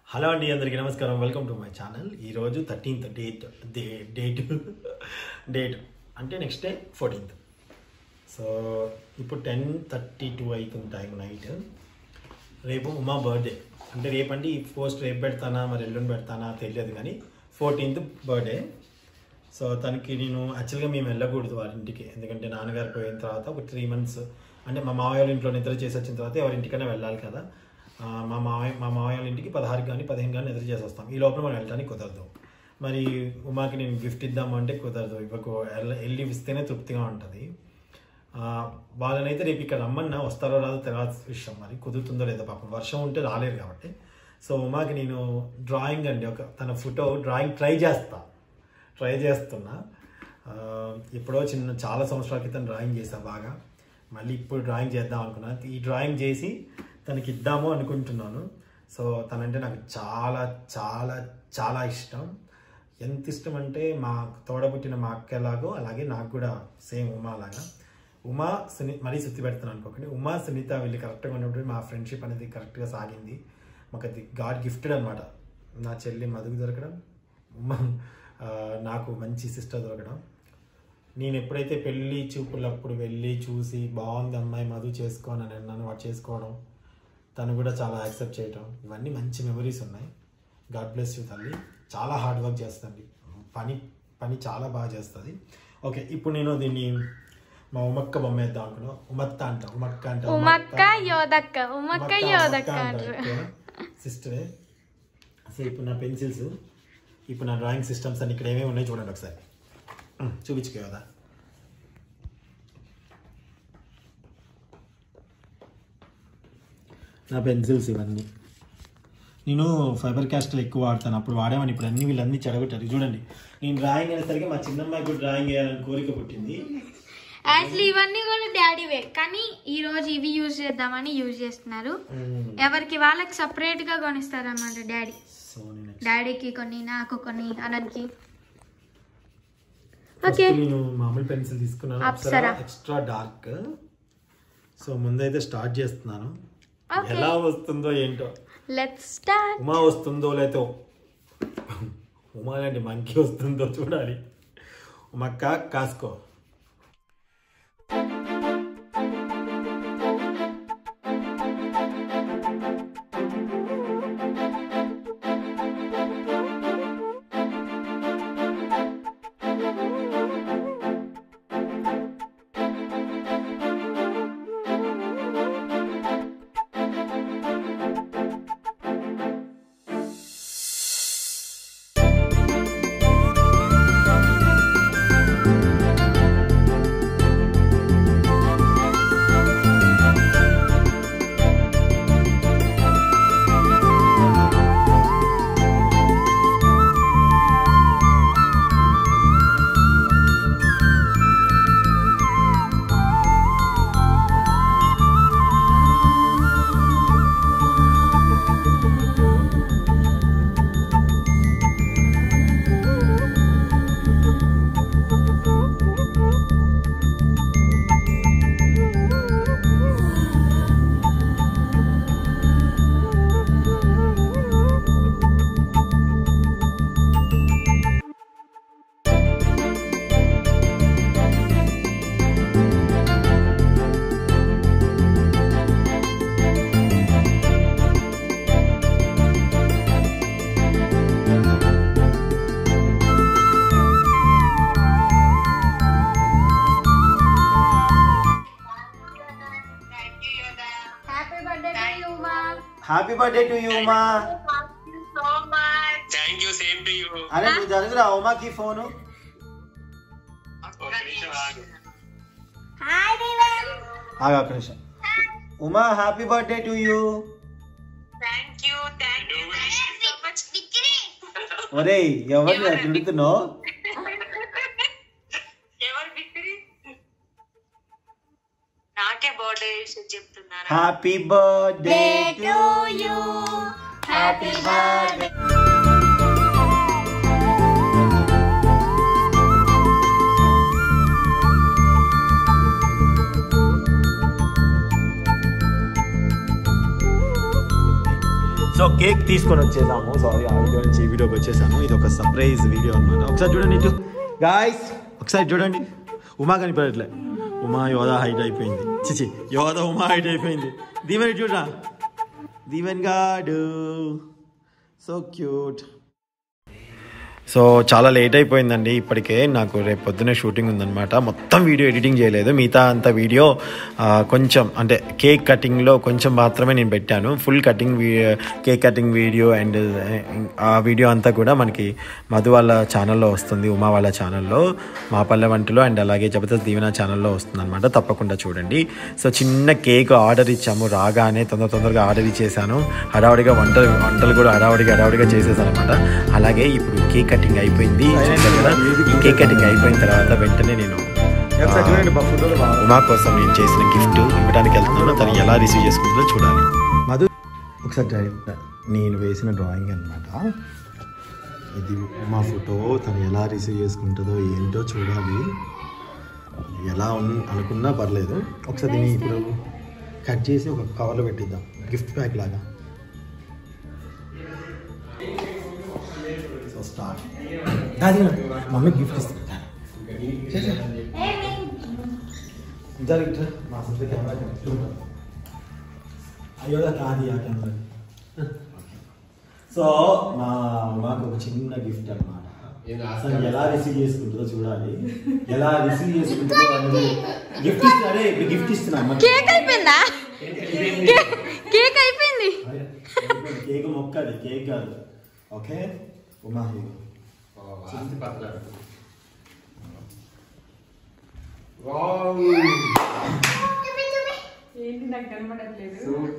Hello అండి అందరికీ నమస్కారం వెల్కమ్ టు మై ఛానల్ ఈరోజు thirteenth date day date date అంటే నెక్స్ట్ డే ఫోర్టీన్త్ సో ఇప్పుడు టెన్ థర్టీ టూ అవుతుంది టైం నైట్ రేపు ఉమా బర్త్డే అంటే రేపు అంటే ఈ పోస్ట్ రేపు పెడతానా మరి ఎల్లుండి పెడతానా తెలియదు కానీ ఫోర్టీన్త్ బర్త్డే సో తనకి నేను యాక్చువల్గా మేము వెళ్ళకూడదు వాళ్ళ ఇంటికి ఎందుకంటే నాన్నగారు పోయిన తర్వాత ఒక త్రీ మంత్స్ అంటే మా మావయ్య వాళ్ళ ఇంట్లో నిద్ర చేసి వచ్చిన తర్వాత ఎవరి ఇంటికైనా వెళ్ళాలి కదా ఆ, మా మావయ్య మా మావయ్య వాళ్ళ ఇంటికి పదహారు కానీ పదిహేను కానీ నిద్ర చేసి వస్తాం ఈ లోపల మనం వెళ్ళడానికి కుదరదు మరి ఉమాకి నేను గిఫ్ట్ ఇద్దాము అంటే కుదరదు ఇవ్వకు వెళ్ళ- వెళ్ళి ఇస్తేనే తృప్తిగా ఉంటుంది ఆ, వాళ్ళనైతే రేపు ఇక్కడ రమ్మన్నా వస్తారో రాదో తర్వాత విషయం మరి కుదురుతుందో లేదో పాపం వర్షం ఉంటే రాలేరు కాబట్టి సో ఉమాకి నేను డ్రాయింగ్ అండి ఒక తన ఫోటో డ్రాయింగ్ ట్రై చేస్తా ట్రై చేస్తున్నా ఆ, ఎప్పుడో చిన్న చాలా సంవత్సరాల క్రితం డ్రాయింగ్ చేసా బాగా మళ్ళీ ఇప్పుడు డ్రాయింగ్ చేద్దాం అనుకున్నా ఈ డ్రాయింగ్ చేసి తనకి ఇద్దాము అనుకుంటున్నాను సో తనంటే నాకు చాలా చాలా చాలా ఇష్టం ఎంత ఇష్టం అంటే మా తోడబుట్టిన మా అక్క ఎలాగో అలాగే నాకు కూడా సేమ్ ఉమా అలాగా ఉమా సుని మరీ సుత్తి పెడతాను అనుకోకండి ఉమా సునీత వీళ్ళు కరెక్ట్గా ఉన్నప్పుడు మా ఫ్రెండ్షిప్ అనేది కరెక్ట్గా సాగింది మాకు అది గాడ్ గిఫ్టెడ్ అనమాట నా చెల్లి మధుకు దొరకడం ఉమా ఆ, నాకు మంచి సిస్టర్ దొరకడం నేను ఎప్పుడైతే పెళ్ళి చూపులప్పుడు వెళ్ళి చూసి బాగుంది అమ్మాయి మధు చేసుకోని అని అన్నాను వాడు చేసుకోవడం తను కూడా చాలా యాక్సెప్ట్ చేయటం ఇవన్నీ మంచి మెమరీస్ ఉన్నాయి గాడ్ బ్లెస్ యూ తల్లి చాలా హార్డ్ వర్క్ చేస్తుంది పని పని చాలా బాగా చేస్తుంది ఓకే ఇప్పుడు నేను దీన్ని మా ఉమక్క బొమ్మ వేద్దాం అనుకున్నాను ఉమత్త అంట ఉమక్క అంట ఉమక్క యోదక్క ఉమక్క యోదక్క అంటారు సిస్టరే సో ఇప్పుడు నా పెన్సిల్స్ ఇప్పుడు నా డ్రాయింగ్ సిస్టమ్స్ అన్ని ఇక్కడ ఏమేమి ఉన్నాయి చూడండి ఒకసారి ఉమ్, చూపించుకో కదా నా పెన్సిల్స్ ఇవన్నీ నేను ఫైబర్ క్యాస్టల్ ఎక్కువ వాడతాను అప్పుడు వాడేవాడిని ఇప్పుడు అన్ని వీళ్ళన్నీ చెడగొట్టారు చూడండి నేను డ్రాయింగ్ అనేసరికి మా చిన్నమ్మాయి కూడా డ్రాయింగ్ వేయాలని కోరిక పుట్టింది యాక్చువల్లీ ఇవన్నీ కూడా డాడీవే కానీ ఈ రోజు ఇవి యూజ్ చేద్దామని యూజ్ చేస్తున్నారు ఉమ్, ఎవరికి వాళ్ళకి సపరేట్ గా కొనిస్తారు అన్నమాట డాడీ సో నేను డాడీకి కొన్ని నాకు కొన్ని అనంత్కి ఫస్ట్ ఓకే నేను మామూలు పెన్సిల్ తీసుకున్నాను Apsara. Apsara extra dark so ముందైతే స్టార్ట్ చేస్తున్నాను Okay. ఎలా వస్తుందో ఏంటో లెట్స్ స్టార్ట్ ఉమా వస్తుందో లేదో ఉమా లాంటి మంకీ వస్తుందో చూడాలి ఉమక్క కాసుకో హ్యాపీ బర్త్డే టు యు మా happy birthday to you Uma thank you same to you అరే నువ్వు జరుగురా ఉమాకి ఫోను హాయ్ దివెన్ ఆగా ఒక్క నిమిషం Uma happy birthday to you thank you thank you so much ఒరేయ్ ఎవరిని తిడుతున్నావు ఎవరు విక్టరీ నాకే బర్త్డే చెప్తున్నారా happy birthday to you happy birthday so cake తీసుకొని వచ్చేసాము సారీ ఆ వీడియో నుంచి ఈ వీడియోకి వచ్చేసాను ఇది ఒక సర్ప్రైజ్ వీడియో అనమాట ఒకసారి చూడండి ఇటు గాయస్ ఒకసారి చూడండి ఉమా కనిపెట్టలే ఉమా యోధా హైట్ అయిపోయింది చిచి యోధా ఉమా హైట్ అయిపోయింది దీవెన్ ఇటు చూడరా దీవెన్ గాడు సో క్యూట్ సో చాలా లేట్ అయిపోయిందండి ఇప్పటికే నాకు రేపు పొద్దునే షూటింగ్ ఉందన్నమాట మొత్తం వీడియో ఎడిటింగ్ చేయలేదు మిగతా అంత వీడియో ఆ, కొంచెం అంటే కేక్ కటింగ్లో కొంచెం మాత్రమే నేను పెట్టాను full cutting cake cutting video and ఆ వీడియో అంతా కూడా మనకి మధు వాళ్ళ ఛానల్లో వస్తుంది ఉమా వాళ్ళ ఛానల్లో మా పల్లె వంటలు అండ్ అలాగే జబర్దస్త్ దీవెన ఛానల్లో వస్తుంది అనమాట తప్పకుండా చూడండి సో చిన్న కేక్ ఆర్డర్ ఇచ్చాము రాగానే తొందర తొందరగా ఆర్డర్ ఇచ్చేసాను హడావుడిగా వంటలు వంటలు కూడా హడావుడిగా హడావుడిగా చేసేసాను అనమాట అలాగే ఇప్పుడు కేక్ కటింగ్ అయిపోయింది చూశారు కదా ఈ కేక్ కటింగ్ అయిపోయిన తర్వాత వెంటనే నేను ఆ, ఉమా కోసం నేను చేసిన గిఫ్ట్ ఇవ్వడానికి వెళ్తున్నాను తను ఎలా రిసీవ్ చేసుకుంటుందో చూడాలి మధు ఒకసారి నేను వేసిన డ్రాయింగ్ అనమాట ఇది ఉమా ఫోటో తను ఎలా రిసీవ్ చేసుకుంటుందో ఏంటో చూడాలి ఎలా ఉన్ అనుకున్నా పర్లేదు ఒకసారి దీన్ని ఇప్పుడు కట్ చేసి ఒక కవర్లో పెట్టిద్దాం గిఫ్ట్ ప్యాక్ లాగా సో స్టార్ట్ దాది మమ్మీ గిఫ్ట్ ఇస్తాను జరుగుతా మా సొంత కెమెరా చూద్దాం అయ్యో కాదు ఆ కెమెరా సో మా మాకు ఒక చిన్న గిఫ్ట్ అనమాట అసలు ఎలా రిసీవ్ చేసుకుంటుందో చూడాలి ఎలా రిసీవ్ చేసుకుంటుందో అనేది గిఫ్ట్ ఇస్తారే ఇప్పుడు గిఫ్ట్ ఇస్తున్నాను కేక్ అయిపోయిందా కే- కేక్ అయిపోయింది కేక్ మొక్క అది కేక్ కాదు ఓకే ఉమా హీరో ఏంటి నాకు కనబడట్లేదు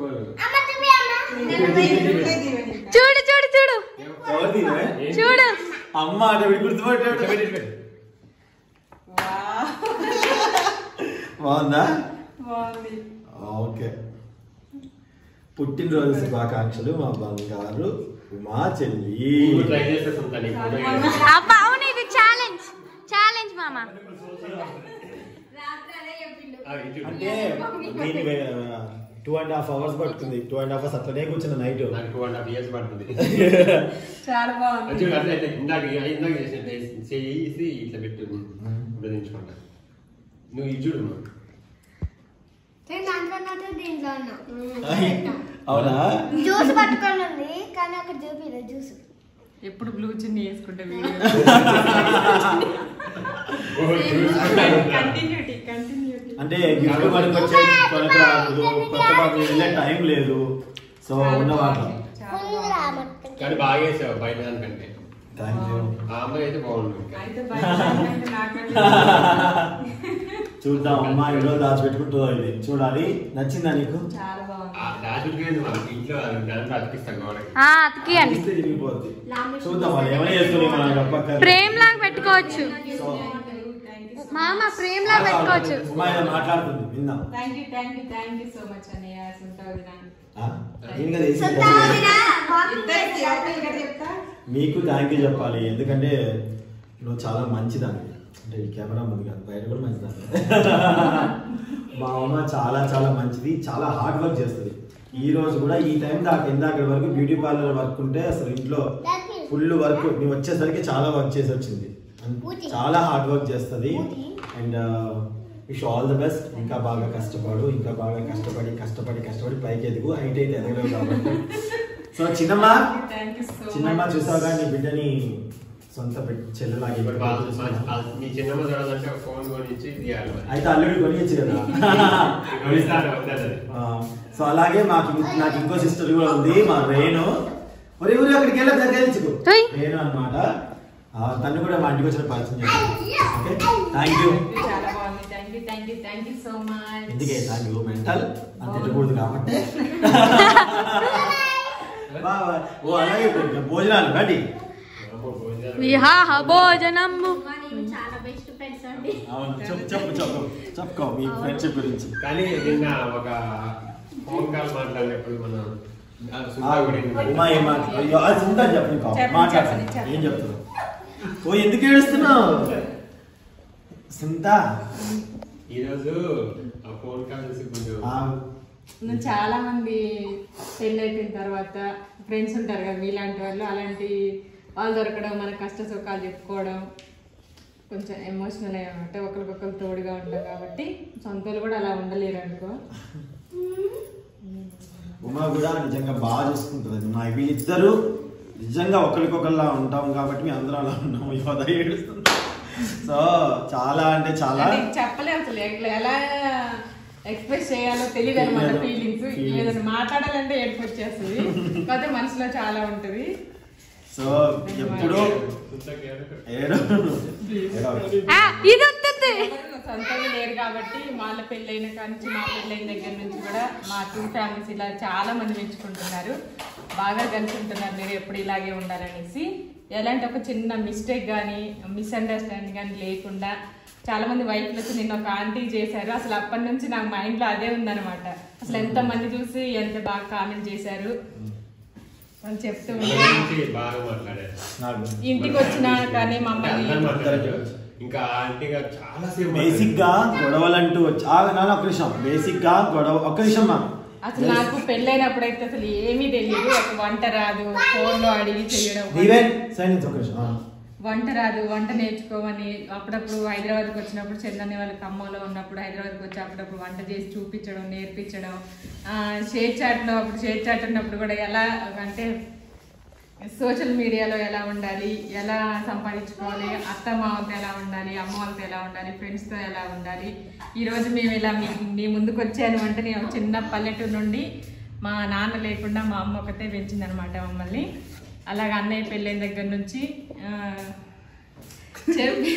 చూడు చూడు చూడు ఎవరిది ఇదే? చూడు అమ్మ అంటే వీడు గుర్తుపట్టాడు బాగుందా బాగుంది ఓకే పుట్టినరోజు శుభాకాంక్షలు మా బంగారు ఉమా చెల్లి అబ్బా అవును ఇది ఛాలెంజ్ ఛాలెంజ్ మామ అంటే దీని టూ అండ్ హాఫ్ అవర్స్ పడుతుంది టూ అండ్ హాఫ్ అవర్స్ అట్లనే కూర్చున్న నైట్ నాకు టూ అండ్ హాఫ్ ఇయర్స్ పడుతుంది చాలా బాగుంది చూడు అట్లా అయితే ఇందాక ఇందాక చేసినట్టు చేసి ఇట్లా పెట్టు ఇప్పుడు దించుకుంటా నువ్వు ఇది చూడు నువ్వు. అవునా జ్యూస్ పట్టుకొని ఉంది కానీ అక్కడ చూపిలేదు జ్యూస్ ఎప్పుడు బ్లూ చున్నీ వేసుకుంటే వీడియో కంటిన్యూటీ కంటిన్యూటీ అంటే గిఫ్ట్ మనకు వచ్చే కొనకు రాదు కొత్త బాబు వెళ్ళే టైం లేదు సో ఉన్న వాటి ఫుల్ రా మొత్తం కానీ బాగా వేసావు బయట దానికంటే థ్యాంక్ యూ ఆ అమ్మాయి అయితే బాగుండు ఇంకా. అయితే బయట నాకంటే చూద్దాం అమ్మా ఇంట్లో దాచిపెట్టుకుంటుందో ఇది చూడాలి నచ్చిందా నీకు చాలా బాగుంది ఆ దాచుడికి ఏంది మనకి ఇంట్లో దాంట్లో అతికిస్తాం గోడకి ఆ, అతికియండి ఇస్తే తిరిగిపోద్ది చూద్దాం వాళ్ళు ఏమైనా చేసుకుని మనం చెప్పక్కర్లేదు. ఫ్రేమ్ లాగా పెట్టుకోవచ్చు సో మామ ఫ్రేమ్ లాగా పెట్టుకోవచ్చు ఉమా ఏదో మాట్లాడుతుంది విందాం thank you thank you thank you so much అన్నయ్య సుంత వదిన ఆ? నేను కదా వేసింది. సొంత వదిన, walking ఇద్దరికి చేస్తా. ఒకటిగా చెప్తా మీకు థ్యాంక్ యూ చెప్పాలి ఎందుకంటే నువ్వు చాలా మంచిదాన్ని అంటే ఈ కెమెరా ముందు కాదు బయట కూడా మంచిదాన్ని మా అమ్మ చాలా చాలా మంచిది చాలా హార్డ్ వర్క్ చేస్తుంది ఈ రోజు కూడా ఈ టైం దాకా ఇందాక వరకు బ్యూటీ పార్లర్ వర్క్ ఉంటే అసలు ఇంట్లో ఫుల్ వర్క్ నువ్వు వచ్చేసరికి చాలా వర్క్ చేసి వచ్చింది చాలా హార్డ్ వర్క్ చేస్తుంది and wish all the best ఇంకా బాగా కష్టపడు ఇంకా బాగా కష్టపడి కష్టపడి కష్టపడి పైకి ఎదుగు హైట్ అయితే ఎదగలేవు కాబట్టి సో చిన్నమ్మ థ్యాంక్ యూ సో చిన్నమ్మ మచ్ చూసావుగా నీ బిడ్డని సొంత బిడ్డ చెల్లెలాగా ఇప్పుడు ఇప్పుడు బా- చూస్తున్నా. మా- మీ చిన్నమ్మ చూడాలంటే ఫోన్ కొనిచ్చి తీయాలి మరి. అయితే అల్లుడు కొనియచ్చు కదా కొనిస్తాను, వద్దని అది. ఆ, సో అలాగే మాకు ఇం- నాకు ఇంకో సిస్టర్ కూడా ఉంది మా రేణు ఒరే ఊరు అక్కడికి వెళ్ళి దగ్గర ఇచ్చుకో ఓయ్. రేణు అనమాట తను కూడా మా ఇంటికి వచ్చిన పరిచయం చేస్తాను ఓకే థ్యాంక్ యూ చాలా బాగుంది thank you thank you thank you so much ఎందుకే థ్యాంక్ యూ మెంటల్ అంత తిట్టకూడదు కాబట్టి బా, బా. ఓ అలాగే ఇప్పుడు భోజనాలు రండి అమ్మో, భోజనాలు. విహాహ భోజనంబు చాలా బెస్ట్ ఫ్రెండ్స్ అండి అవును చెప్పు చెప్పు చెప్పు చెప్పుకో మీ ఫ్రెండ్షిప్ గురించి కానీ నిన్న ఒక ఫోన్ కాల్ మాట్లాడినప్పుడు మనం ఆ సుధా గురించి ఉమా ఏం మాట్లాడు అది ఉందా చెప్పు ఇంకా చెప్పండి, మాట్లాడండి చెప్పండి, చెప్పండి. ఏం చెప్తున్నావు ఓ ఎందుకు ఏడుస్తున్నావు సుంత ఈరోజు ఆ ఫోన్ కాల్ చేసి కొంచెం ఆ, నువ్వు చాలా మంది పెళ్ళి అయిపోయిన తర్వాత ఫ్రెండ్స్ ఉంటారు కదా మీలాంటి వాళ్ళు అలాంటి వాళ్ళు దొరకడం మన కష్ట సుఖాలు చెప్పుకోవడం కొంచెం ఎమోషనల్ అయ్యామంటే ఒకరికొకరు తోడుగా ఉంటాం కాబట్టి సొంతలు కూడా అలా ఉండలేరు అనుకో ఉమా కూడా నిజంగా బాగా చూసుకుంటుంది మా వీళ్ళిద్దరూ నిజంగా ఒకరికొకరిలా ఉంటాం కాబట్టి మేము అందరం అలా ఉన్నాము యోధ ఏడుస్తుంది సో చాలా అంటే చాలా అంటే చెప్పలేము అసలు ఎట్లా- ఎలా ఎక్స్ప్రెస్ చేయాలో తెలియదు అనమాట తెలియదు. Feelings Feelings. ఏదైనా మాట్లాడాలంటే ఏడుపు వచ్చేస్తుంది కాకపోతే మనసులో చాలా ఉంటది సో ఎప్పుడు ఏడు ఏడవ. ఆ, ఇది వస్తుంది సొంతంగా లేరు కాబట్టి వాళ్ళ పెళ్ళైన కాడి నుంచి మా పెళ్ళైన దగ్గర నుంచి కూడా మా టూ ఫ్యామిలీస్ ఇలా చాలా మంది మెచ్చుకుంటున్నారు బాగా కలిసి ఉంటున్నారు మీరు ఎప్పుడు ఇలాగే ఉండాలనేసి ఎలాంటి ఒక చిన్న మిస్టేక్ కానీ మిస్అండర్స్టాండింగ్ కానీ లేకుండా చాలా మంది వైఫ్లు వచ్చి నిన్న ఒక ఆంటీ చేశారు అసలు అప్పటి నుంచి నాకు మైండ్ లో అదే ఉందన్నమాట అసలు ఎంత మంది చూసి ఎంత బాగా కామెంట్ చేశారు వాళ్ళు చెప్తూ మన ఉంటారు గురించి బాగా మాట్లాడారు నాకు ఇంటికి వచ్చినా కానీ మమ్మల్ని అందరూ మాట్లాడారు ఇంకా ఆంటీ గారు చాలా సేపు బేసిక్ గా గొడవలంటూ వచ్చి ఆ, నాన్న ఒక నిమిషం బేసిక్ గా గొడవ ఒక్క నిమిషం మా అసలు నాకు పెళ్ళైనప్పుడు అయితే అసలు ఏమీ తెలియదు ఒక వంట రాదు ఫోన్ లో అడిగి చేయడం దీవెన్ సైలెన్స్ ఒక నిమిషం ఆ. వంట రాదు వంట నేర్చుకోమని అప్పుడప్పుడు హైదరాబాద్కి వచ్చినప్పుడు చందని వాళ్ళ ఖమ్మంలో ఉన్నప్పుడు హైదరాబాద్కి వచ్చి అప్పుడప్పుడు వంట చేసి చూపించడం నేర్పించడం ఆ, షేర్ చాట్లో అప్పుడు షేర్ చాట్ ఉన్నప్పుడు కూడా ఎలా అంటే సోషల్ మీడియాలో ఎలా ఉండాలి ఎలా సంపాదించుకోవాలి అత్త మామతో ఎలా ఉండాలి అమ్మ వాళ్ళతో ఎలా ఉండాలి ఫ్రెండ్స్తో ఎలా ఉండాలి ఈరోజు మేము ఇలా మీ మీ ముందుకు వచ్చాను అంటే నేను ఒక చిన్న పల్లెటూరు నుండి మా నాన్న లేకుండా మా అమ్మ ఒకతే పెంచిందనమాట మమ్మల్ని అలాగ అన్నయ్య పెళ్ళైన దగ్గర నుంచి ఆ, చెప్పి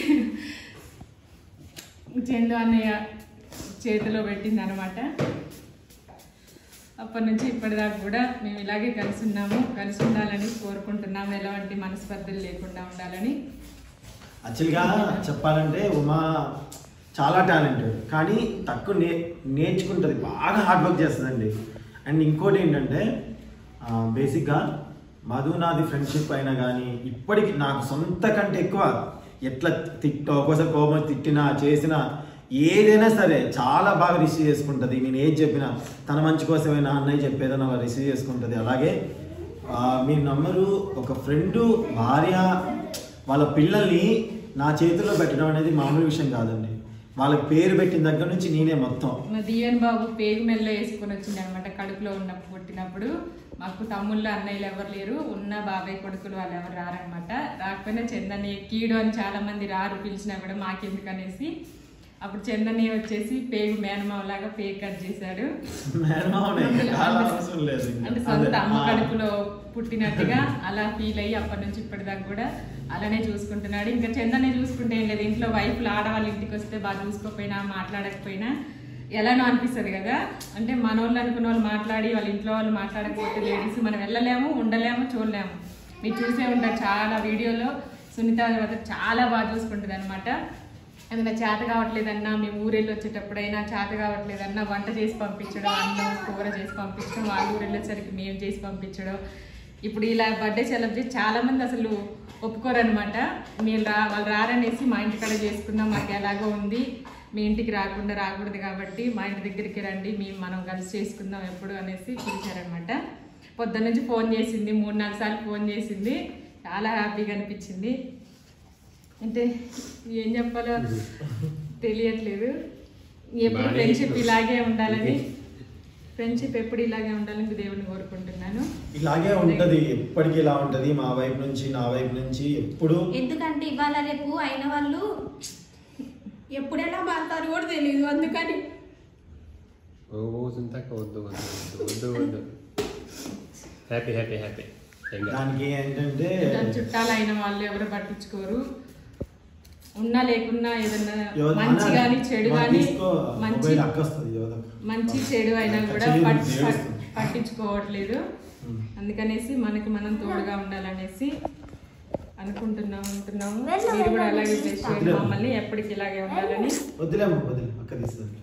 చందు అన్నయ్య చేతిలో పెట్టింది అనమాట అప్పటి నుంచి ఇప్పటిదాకా కూడా మేము ఇలాగే కలిసి ఉన్నాము కలిసి ఉండాలని కోరుకుంటున్నాము ఎలాంటి మనస్పర్ధలు లేకుండా ఉండాలని యాక్చువల్గా చెప్పాలంటే ఉమా చాలా టాలెంటెడ్ కానీ తక్కువ నే నేర్చుకుంటుంది బాగా హార్డ్ వర్క్ చేస్తుందండి అండ్ ఇంకోటి ఏంటంటే బేసిక్గా మధు నాది ఫ్రెండ్షిప్ అయినా కానీ ఇప్పటికి నాకు సొంత కంటే ఎక్కువ ఎట్లా తిట్ట ఒక్కోసారి కోపం తిట్టినా చేసినా ఏదైనా సరే చాలా బాగా రిసీవ్ చేసుకుంటుంది నేను ఏది చెప్పినా తన మంచి కోసమైనా అన్నయ్య చెప్పేదని అలా రిసీవ్ చేసుకుంటుంది అలాగే ఆ, మీరు నమ్మరు ఒక ఫ్రెండు భార్య వాళ్ళ పిల్లల్ని నా చేతిలో పెట్టడం అనేది మామూలు విషయం కాదండి వాళ్ళ పేరు పెట్టిన దగ్గర నుంచి నేనే మొత్తం మా దియన్ బాబు పేగు మెల్ల వేసుకొని వచ్చింది అనమాట కడుపులో ఉన్నప్పుడు పుట్టినప్పుడు మాకు తమ్ముళ్ళు అన్నయ్యలు ఎవరు లేరు ఉన్న బాబాయ్ కొడుకులు వాళ్ళు ఎవరు రారనమాట రాకపోయినా చందని కీడు అని చాలా మంది రారు పిలిచినా కూడా మాకెందుకు అనేసి అప్పుడు చందని వచ్చేసి పేగు మేనమావలాగా పేగు కట్ చేశాడు మేనమామనే, చాలా అవసరం లేదు ఇంకా. అంటే సొంత అదే, అమ్మ ఆ. కడుపులో పుట్టినట్టుగా అలా ఫీల్ అయ్యి అప్పటి నుంచి ఇప్పటిదాకా కూడా అలానే చూసుకుంటున్నాడు ఇంకా చందనే చూసుకుంటే ఏం లేదు ఇంట్లో వైఫ్లు ఆడవాళ్ళ ఇంటికి వస్తే బాగా చూసుకోకపోయినా మాట్లాడకపోయినా ఎలానో అనిపిస్తుంది కదా అంటే మన వాళ్ళు అనుకున్న వాళ్ళు మాట్లాడి వాళ్ళ ఇంట్లో వాళ్ళు మాట్లాడకపోతే లేడీస్ మనం వెళ్ళలేము ఉండలేము చూడలేము మీరు చూసే ఉంటారు చాలా వీడియోలో సునీత మాత్రం చాలా బాగా చూసుకుంటుంది అనమాట ఏదైనా చేత కావట్లేదన్నా మేము ఊరెళ్ళి వచ్చేటప్పుడైనా చేత కావట్లేదన్నా వంట చేసి పంపించడం అన్నం కూర చేసి పంపించడం వాళ్ళ ఊరు వెళ్ళేసరికి మేము చేసి పంపించడం ఇప్పుడు ఇలా బర్త్డే సెలబ్రేట్ చాలా మంది అసలు ఒప్పుకోరనమాట మీరు రా వాళ్ళు రారనేసి మా ఇంటికాడ చేసుకుందాం మాకు ఎలాగో ఉంది మీ ఇంటికి రాకుండా రాకూడదు కాబట్టి మా ఇంటి దగ్గరికి రండి మేము మనం కలిసి చేసుకుందాం ఎప్పుడు అనేసి పిలిచారనమాట పొద్దున్న నుంచి ఫోన్ చేసింది మూడు నాలుగు సార్లు ఫోన్ చేసింది చాలా హ్యాపీగా అనిపించింది అంటే ఏం చెప్పాలో తెలియట్లేదు ఎప్పుడు బాగానే ఫ్రెండ్షిప్ ఇప్పుడు. ఇలాగే ఉండాలని ఫ్రెండ్షిప్ ఎప్పుడు ఇలాగే ఉండాలని దేవుని కోరుకుంటున్నాను ఇలాగే ఉంటది ఎప్పటికీ ఇలా ఉంటది మా వైపు నుంచి నా వైపు నుంచి ఎప్పుడు ఎందుకంటే ఇవాళ రేపు అయిన వాళ్ళు ఎప్పుడు ఎలా మారుతారు కూడా తెలియదు అందుకని ఓ సుంతాక వద్దు వద్దు వద్దు వద్దు వద్దు హ్యాపీ హ్యాపీ హ్యాపీ దానికి ఏంటంటే దాని చుట్టాలు అయిన వాళ్ళు ఎవరు పట్టించుకోరు ఉన్నా లేకున్నా ఏదన్నా యోధ- మంచి అన్న, కానీ చెడు మరి కానీ తీసుకో, మంచి మొబైల్ అక్కస్తుంది యోధ మంచి చెడు అయినా కూడా చెయ్యి పట్- ఉంది, పట్- ఏడుస్తుంది. పట్టించుకోవట్లేదు అందుకనేసి మనకి మనం తోడుగా ఉండాలనేసి అనుకుంటున్నాం ఉంటున్నాము మీరు కూడా అలాగే బ్లెస్ చేయండి మమ్మల్ని ఎప్పటికి ఇలాగే ఉండాలని వదిలేమ్మ వదిలే అక్క తీస్తుంది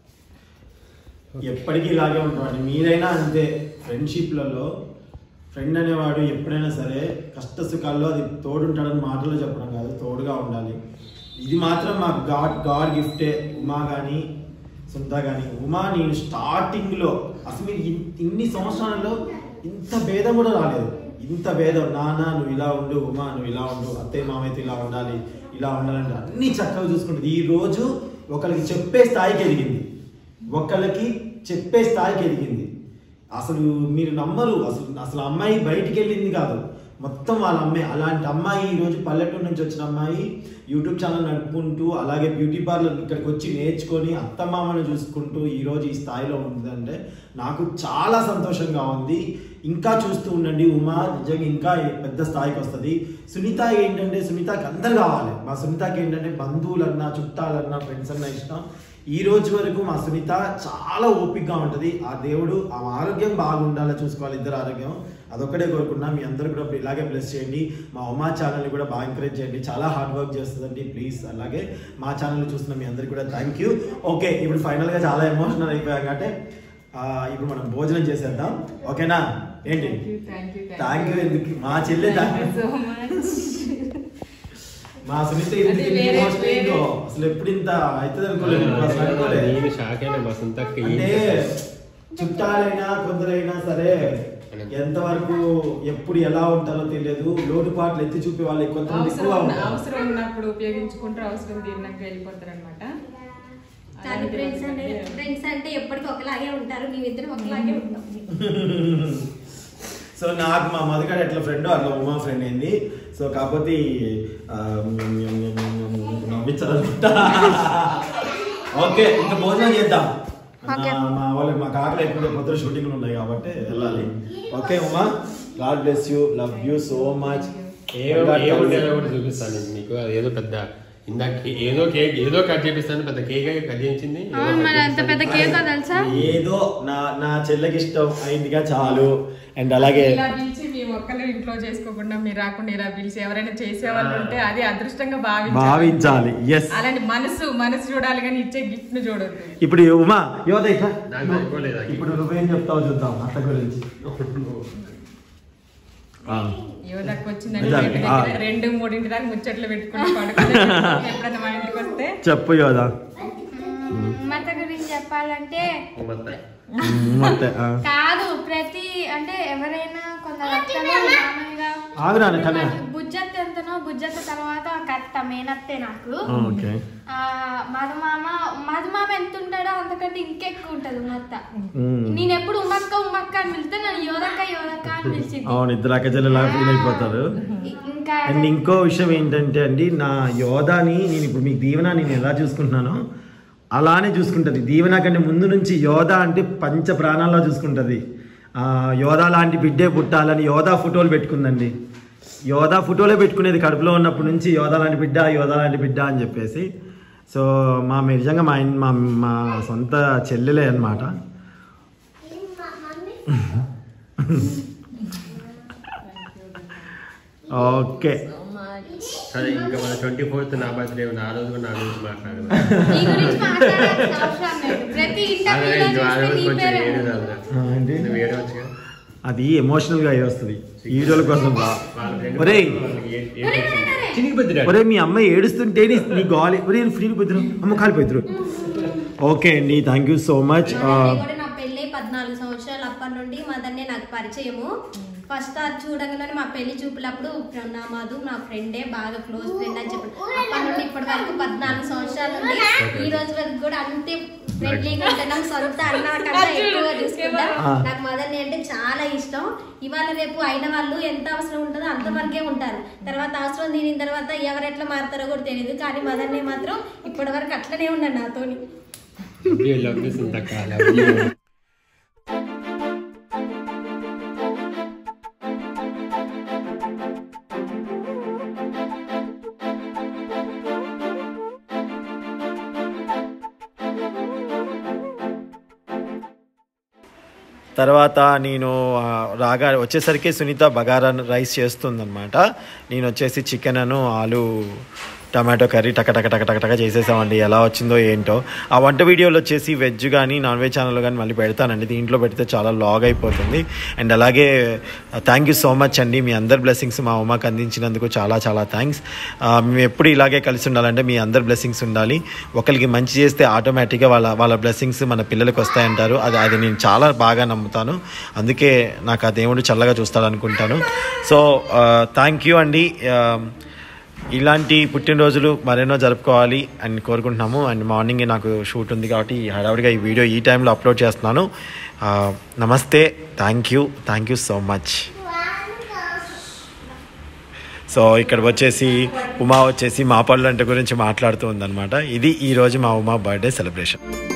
ఎప్పటికీ ఇలాగే ఉంటామండి మీరైనా అంతే ఫ్రెండ్షిప్లలో ఫ్రెండ్ అనేవాడు ఎప్పుడైనా సరే కష్ట సుఖాల్లో అది తోడుంటాడని మాటల్లో చెప్పడం కాదు తోడుగా ఉండాలి ఇది మాత్రం మాకు గాడ్ గాడ్ గిఫ్టే ఉమా కానీ సుంతా కానీ ఉమా నేను స్టార్టింగ్లో అసలు మీరు ఇన్- ఇన్ని సంవత్సరాలలో ఇంత భేదం కూడా రాలేదు ఇంత భేదం నాన్న నువ్వు ఇలా ఉండు ఉమా నువ్వు ఇలా ఉండు అత్తయ్య మామైతే ఇలా ఉండాలి ఇలా ఉండాలంటే అన్ని చక్కగా చూసుకుంటుంది ఈ రోజు ఒకరికి చెప్పే స్థాయికి ఎదిగింది ఒకళ్ళకి చెప్పే స్థాయికి ఎదిగింది అసలు మీరు నమ్మరు అసలు అసలు అమ్మాయి బయటికి వెళ్ళింది కాదు మొత్తం వాళ్ళ అమ్మాయి అలాంటి అమ్మాయి ఈరోజు పల్లెటూరు నుంచి వచ్చిన అమ్మాయి యూట్యూబ్ ఛానల్ నడుపుకుంటూ అలాగే బ్యూటీ పార్లర్ ఇక్కడికి వచ్చి నేర్చుకొని అత్తమామను చూసుకుంటూ ఈరోజు ఈ స్థాయిలో ఉందంటే నాకు చాలా సంతోషంగా ఉంది ఇంకా చూస్తూ ఉండండి ఉమా నిజంగా ఇంకా పెద్ద స్థాయికి వస్తుంది సునీత ఏంటంటే సునీతకి అందరు కావాలి మా సునీతకి ఏంటంటే బంధువులన్నా చుట్టాలన్నా ఫ్రెండ్స్ అన్నా ఇష్టం ఈ రోజు వరకు మా సునీత చాలా ఓపికగా ఉంటుంది ఆ దేవుడు ఆ ఆరోగ్యం బాగుండాలో చూసుకోవాలి ఇద్దరు ఆరోగ్యం అదొక్కటే కోరుకున్నా మీ అందరూ కూడా ఇలాగే బ్లెస్ చేయండి మా ఉమా ఛానల్ని కూడా బాగా ఎంకరేజ్ చేయండి చాలా హార్డ్ వర్క్ చేస్తుందండి ప్లీజ్ అలాగే మా ఛానల్ చూస్తున్న మీ అందరికీ కూడా థ్యాంక్ యూ ఓకే ఇప్పుడు ఫైనల్గా చాలా ఎమోషనల్ అయిపోయాం కాబట్టి ఆ, ఇప్పుడు మనం భోజనం చేసేద్దాం ఓకేనా ఏంటి థ్యాంక్ యూ థ్యాంక్ యూ ఎందుకు మా చెల్లె థ్యాంక్ యూ సో మచ్ మా సునీత ఎందుకు అంటే ఇన్ని వేరే- emotional అయిందో అసలు ఎప్పుడు ఇంత అవుతుంది అనుకోలేదు అసలు అనుకోలేదు నేను షాక్ అయినా మా సొంతకి ఏం అంటే చుట్టాలైనా కొందరైనా సరే ఎంతవరకు ఎప్పుడు ఎలా ఉంటారో తెలియదు లోటుపాట్లు ఎత్తి చూపే వాళ్ళు కొంతమంది అవసరం ఎక్కువ ఉన్న- ఉంటారు అవసరం ఉన్నప్పుడు ఉపయోగించుకుంటారు అవసరం తీరినాక వెళ్ళిపోతారు అనమాట కానీ ఫ్రెండ్స్ అంటే ఫ్రెండ్స్ అంటే ఎప్పటికీ ఒకలాగే ఉంటారు మేమిద్దరం ఒకలాగే ఉంటాం సో నాకు మా మధుగాడు ఎట్లా ఫ్రెండ్ అట్లా ఉమా ఫ్రెండ్ అయింది సో కాకపోతే ఆ, నవ్వించాలనుకుంటా ఓకే ఇంకా భోజనం చేద్దాం Okay. నా- మా వాళ్ళకి మా కాకలు ఎక్కువ పొద్దున షూటింగ్లు ఉన్నాయి కాబట్టి వెళ్ళాలి okay Uma God bless you love you so much ఏమో ఏముండేదో కూడా చూపిస్తాను నేను నీకు అది ఏదో పెద్ద ఇందాక కే- ఏదో కేక్ ఏదో కట్ చేపిస్తాను పెద్ద కేక్ కట్ చేయించింది ఏదో అవును కట్ మరి అంత చేపిస్తాను. పెద్ద కేక్ తెలుసా ఏదో నా నా చెల్లెకి ఇష్టం అయిందిగా చాలు అండ్ అలాగే ఇలా పిలిచి మీ ఒక్కరు ఇంట్లో చేసుకోకుండా మీరు రాకుండా ఇలా పిలిచి ఎవరైనా చేసేవాళ్ళు ఉంటే అది అదృష్టంగా భావించాలి భావించాలి ఎస్ అలాంటి మనసు మనసు చూడాలి కానీ ఇచ్చే గిఫ్ట్ ను చూడొద్దు ఇప్పుడు ఉమా యువత ఇట్లా నాకు సరిపోలేదు ఆ ఇప్పుడు నువ్వేం చెప్తావు చూద్దాం అత్త గురించి ఆ. యువతకు వచ్చిందని నిజాలు. బయట ఆ. దగ్గర రెండు మూడింటి దాకా ముచ్చట్లు పెట్టుకుని పడుకుని ఎప్పుడైనా మా ఇంటికి వస్తే చెప్పు యోదా మత గురించి చెప్పాలంటే మొత్తం. ಮತ್ತೆ ఆ. కాదు ప్రతి అంటే ఎవరైనా కొందరు అత్తలు మామూలుగా ఆగు నాన్న, కన్నయ్య. బుజ్జత్త ఎంతనో బుజ్జత్త తర్వాత ఒక అత్త మేనత్తే నాకు ఓకే ఆ, మధుమామ మధుమామ ఎంత ఉంటాడో అంతకంటే ఇంకెక్కువ ఉంటది ఉమ్మత్త మ్మ్. నేను ఎప్పుడు ఉమ్మక్క ఉమ్మక్క అని పిలిస్తే నన్ను యోదక్క యోదక్క అని పిలిచింది అవును ఇద్దరు అక్కచెల్లెలా ఫీల్ అయిపోతారు ఇంకా అండ్ ఇంకో విషయం ఏంటంటే అండి నా యోధాని నేను ఇప్పుడు మీకు దీవెన నేను ఎలా చూసుకుంటున్నానో అలానే చూసుకుంటుంది దీవెన కంటే ముందు నుంచి యోధ అంటే పంచ ప్రాణాల్లో చూసుకుంటుంది ఆ, యోధా లాంటి బిడ్డే పుట్టాలని యోధా ఫోటోలు పెట్టుకుందండి యోధా ఫోటోలే పెట్టుకునేది కడుపులో ఉన్నప్పటి నుంచి యోధా లాంటి బిడ్డ యోధా లాంటి బిడ్డ అని చెప్పేసి సో మా నిజంగా మా ఇన్- మా మా సొంత చెల్లెలే అనమాట ఓకే సరే ఇంకా మన ట్వంటీ ఫోర్త్ నా బర్త్డే ఉంది ఆ రోజు కూడా నా గురించి మాట్లాడదు నీ గురించి మాట్లాడాల్సిన అవసరం లేదు ప్రతి అదే ఇంటర్వ్యూలో ఆ రోజు చూస్తే నీ కొంచెం పేరే ఏడు ఉంటుంది. రాదురా. ఆ, ఏంటి నువ్వు ఏడవచ్చుగా అది ఎమోషనల్గా అయ్యి వస్తుంది వీడియోల కోసం రా వాళ్ళ friend ఒరేయ్ వాళ్ళకి ఏ- ఏడు వచ్చింది. చినికి బర్త్డే ఒరే మీ అమ్మాయి ఏడుస్తుంటే నీ నీ గాలి ఒరే ఫ్రీలు పోతురు అమ్మ కాలిపోతురు ఓకే అండి థ్యాంక్ యూ సో మచ్ మదన్నే కూడా నా పెళ్ళి పద్నాలుగు సంవత్సరాలు అప్పటి నుండి మదన్నే నాకు పరిచయము ఫస్ట్ అది చూడగానే మా పెళ్లి చూపులప్పుడు నా మధు నా ఫ్రెండే బాగా క్లోజ్ ఫ్రెండ్ అని చెప్పాడు అప్పటి నుండి ఇప్పటి వరకు పద్నాలుగు సంవత్సరాల నుండి ఈ రోజు వరకు కూడా అంతే ఫ్రెండ్లీగా ఉంటున్నాం సొంత అన్న కన్నా ఎక్కువ చూసుకుంటా నాకు మదన్ని అంటే చాలా ఇష్టం ఇవాళ రేపు అయిన వాళ్ళు ఎంత అవసరం ఉంటుందో అంతవరకే ఉంటారు తర్వాత అవసరం తీరిన తర్వాత ఎవరు ఎట్లా మారుతారో కూడా తెలియదు కానీ మదన్నే మాత్రం ఇప్పటి వరకు అట్లనే ఉన్నాడు నాతోని లవ్ యూ సుంతక్క లవ్ యూ తర్వాత నేను ఆ, రాగా వచ్చేసరికి సునీత బగారా రైస్ చేస్తుందన్నమాట నేను వచ్చేసి చికెన్ అను ఆలు టమాటో కర్రీ టక టక టక టక టక చేసేసామండి ఎలా వచ్చిందో ఏంటో ఆ వంట వీడియోలు వచ్చేసి వెజ్ కానీ నాన్ వెజ్ ఛానల్ కానీ మళ్ళీ పెడతానండి దీంట్లో పెడితే చాలా లాగ్ అయిపోతుంది అండ్ అలాగే థ్యాంక్ యూ సో మచ్ అండి మీ అందరి బ్లెస్సింగ్స్ మా ఉమాకి అందించినందుకు చాలా చాలా థ్యాంక్స్ మేము ఎప్పుడు ఇలాగే కలిసి ఉండాలంటే మీ అందరి బ్లెస్సింగ్స్ ఉండాలి ఒకరికి మంచి చేస్తే ఆటోమేటిక్గా వాళ్ళ వాళ్ళ బ్లెస్సింగ్స్ మన పిల్లలకు వస్తాయంటారు అది అది నేను చాలా బాగా నమ్ముతాను అందుకే నాకు ఆ దేవుడు చల్లగా చూస్తాడనుకుంటాను సో థ్యాంక్ యూ అండి ఆ, ఇలాంటి పుట్టినరోజులు మరెన్నో జరుపుకోవాలి అని కోరుకుంటున్నాము అండ్ మార్నింగ్ నాకు షూట్ ఉంది కాబట్టి హడావుడిగా ఈ వీడియో ఈ టైంలో అప్లోడ్ చేస్తున్నాను ఆ, నమస్తే thank you thank you so much so ఇక్కడ వచ్చేసి ఉమా వచ్చేసి మా పళ్ళు అంటే గురించి మాట్లాడుతూ ఉందన్నమాట ఇది ఈరోజు మా ఉమా బర్త్డే సెలబ్రేషన్